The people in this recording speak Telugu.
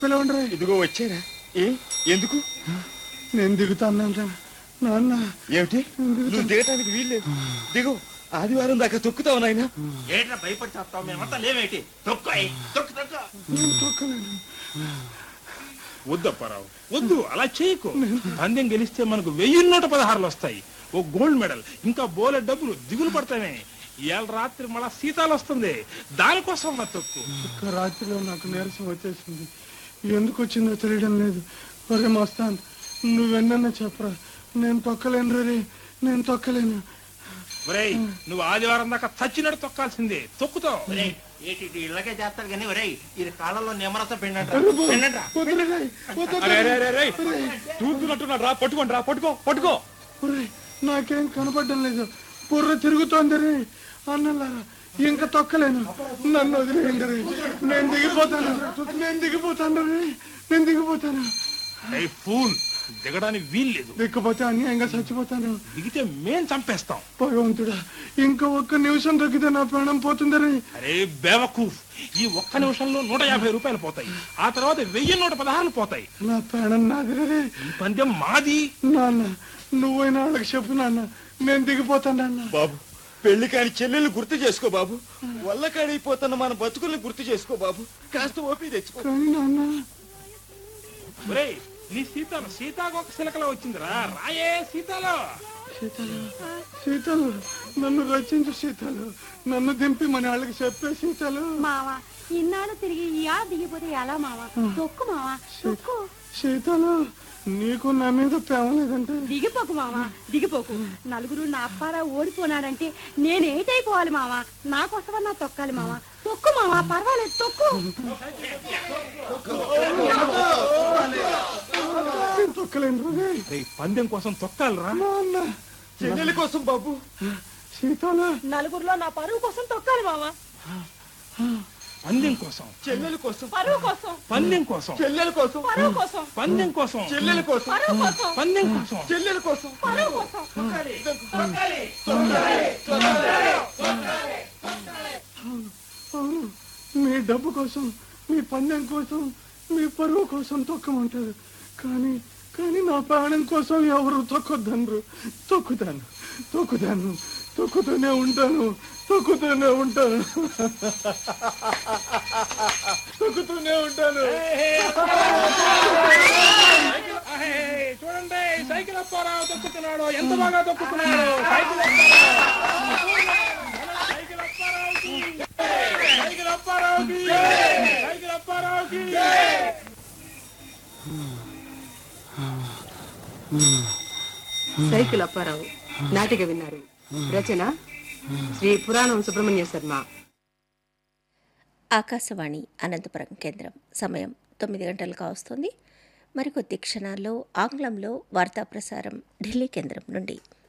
పిలవండి ఇదిగో వచ్చారా ఏ ఎందుకు నేను దిగుతాను నాన్న ఏమిటి నువ్వు దిగటానికి వీల్లేదు దిగు ఆదివారం దాకా తొక్కుతావు నాయన ఏంట్రా భయపడి చేస్తావు మేమంతా లేవేటి తొక్కు తొక్కు తొక్కు నేను తొక్కలేను వద్దప్పారావు వద్దు అలా చేయకు పందెం గెలిస్తే మనకు వెయ్యి నూట పదహారులు వస్తాయి ఓ గోల్డ్ మెడల్ ఇంకా బోలె డబ్బులు దిగులు పడతానే ఇవాళ రాత్రి మళ్ళా సీతాలు వస్తుంది దానికోసం నా తొక్కు ఒక్క రాత్రిలో నాకు నీరసం వచ్చేసింది ఎందుకు వచ్చిందో తెలియడం లేదు ఒరే మస్తాన్ నువ్వెన్న చెప్పరా నేను తొక్కలేను రే నేను తొక్కలేను ఒరేయ్ నువ్వు ఆదివారం దాకా చచ్చినట్టు తొక్కాల్సిందే తొక్కుతావు ఒరేయ్, ఏటి ఇటు ఇళ్ళకే చేస్తారు కానీ ఒరేయ్ ఇది కాళ్ళలో నిమ్మరసం పిండంట్రా అరే బా- పిండంట్రా వద్దులే రేయ్, వద్దు అరే అరే అరే అరే తూగుతున్నట్టున్నాడు రా పట్టుకోండి రా పట్టుకో పట్టుకో ఒరే నాకేం కనపడడం లేదు బుర్ర తిరుగుతోంది రే అన్నలారా ఇంకా తొక్కలేను నన్ను వదిలేయండి రే నేను దిగిపోతాను నేను దిగిపోతాను రే నేను దిగిపోతాను ఏయ్ ఫూల్ దిగడానికి వీల్లేదు దిక్కపోతే అన్యాయంగా చచ్చిపోతాను దిగితే మేం చంపేస్తాం భగవంతుడా ఇంకా ఒక్క నిమిషం తగ్గితే నా ప్రాణం పోతుంది రే అరే బేవకూఫ్ ఈ ఒక్క నిమిషంలో నూట యాభై రూపాయలు పోతాయి ఆ తర్వాత వెయ్యి నూట పదహారులు పోతాయి నా ప్రాణం నాది రే ఈ పందెం మాది నాన్న నువ్వైనా వాళ్ళకి చెప్పు నాన్న నేను దిగిపోతాను నాన్న బాబు పెళ్లి కాని చెల్లెలు గుర్తు చేసుకో బాబు వల్ల కాడైపోతున్న మన బతుకుల్ని గుర్తు చేసుకో బాబు కాస్త ఓపి తెచ్చుకో కానీ నాన్న ఒరేయ్ నీ సీతాలు సీతాకొక సిలకలో వచ్చిందిరా రాయే సీతాలో సీతలు సీతలు నన్ను రచించు సీతలు నన్ను దింపి మన వాళ్ళకి చెప్పే సీతలు మావా ఇన్నాళ్ళు తిరిగి ఇయా దిగిపోతే ఎలా మావా తొక్కు మావా తొక్కు సీతలు నీకు నా మీద ప్రేమ లేదంటే దిగిపోకు మావా దిగిపోకు నలుగురు నా అప్పారా ఓడిపోనాడంటే నేను ఏటైపోవాలి మావా నా కోసమన్నా తొక్కాలి మావా తొక్కు మావా పర్వాలేదు తొక్కు నేను తొక్కలేను రే రేయ్, పందెం కోసం తొక్కాలరా నాన్న చెల్లెలి కోసం బాబు సీతలు నలుగురిలో నా పరువు కోసం తొక్కాలి మావా పందెం కోసం చెల్లెల కోసం పరువు కోసం పందెం కోసం చెల్లెల కోసం పరువు కోసం పందెం కోసం చెల్లెల కోసం పరువు కోసం పందెం కోసం చెల్లెల కోసం పరువు కోసం అవును మీ డబ్బు కోసం మీ పందెం కోసం మీ పరువు కోసం తొక్కమంటారు కానీ కానీ నా ప్రాణం కోసం ఎవరు తొక్కొద్దనరు తొక్కుతాను తొక్కుతాను తొక్కుతూనే ఉంటాను తొక్కుతూనే ఉంటాను తొక్కుతూనే ఉంటాను అహే, చూడండి సైకిల్ అప్పారావు తొక్కుతున్నాడు ఎంత బాగా తొక్కుతున్నాడు సైకిల్ అప్పారావు. సైకిల్ అప్పారావుకి. సైకిల్ అప్పారావుకి. సైకిల్ అప్పారావుకి. సైకిల్ అప్పారావు నాటిక విన్నారు రచన శ్రీ పురాణం సుబ్రహ్మణ్య శర్మ ఆకాశవాణి అనంతపురం కేంద్రం సమయం తొమ్మిది గంటలకు వస్తుంది మరికొద్ది క్షణాల్లో ఆంగ్లంలో వార్తా ప్రసారం ఢిల్లీ కేంద్రం నుండి